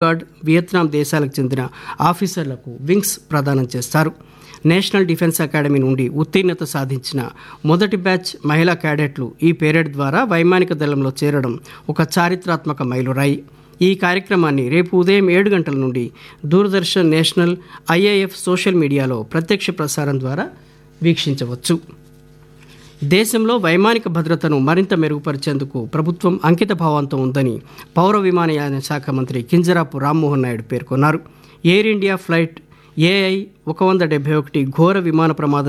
gourd Vietnam దేశాలకు చెందిన ఆఫీసర్లకు వింగ్స్ ప్రదానం చేస్తారు నేషనల్ డిఫెన్స్ అకాడమీ నుండి ఉత్తీర్ణత సాధించిన మొదటి బ్యాచ్ మహిళా క్యాడెట్లు ఈ పేరేడ్ ద్వారా వైమానిక దళంలో చేరడం ఒక చారిత్రాత్మక మైలురాయి ఈ కార్యక్రమాన్ని రేపు ఉదయం ఏడు గంటల నుండి దూరదర్శన్ నేషనల్ ఐఏఎఫ్ సోషల్ మీడియాలో ప్రత్యక్ష ప్రసారం ద్వారా వీక్షించవచ్చు దేశంలో వైమానిక భద్రతను మరింత మెరుగుపరిచేందుకు ప్రభుత్వం అంకిత భావంతో ఉందని పౌర విమానయాన శాఖ మంత్రి కింజరాపు రామ్మోహన్ నాయుడు పేర్కొన్నారు ఎయిర్ ఇండియా ఫ్లైట్ ఏఐ ఒక వంద డెబ్బై ఒకటి ఘోర విమాన ప్రమాదం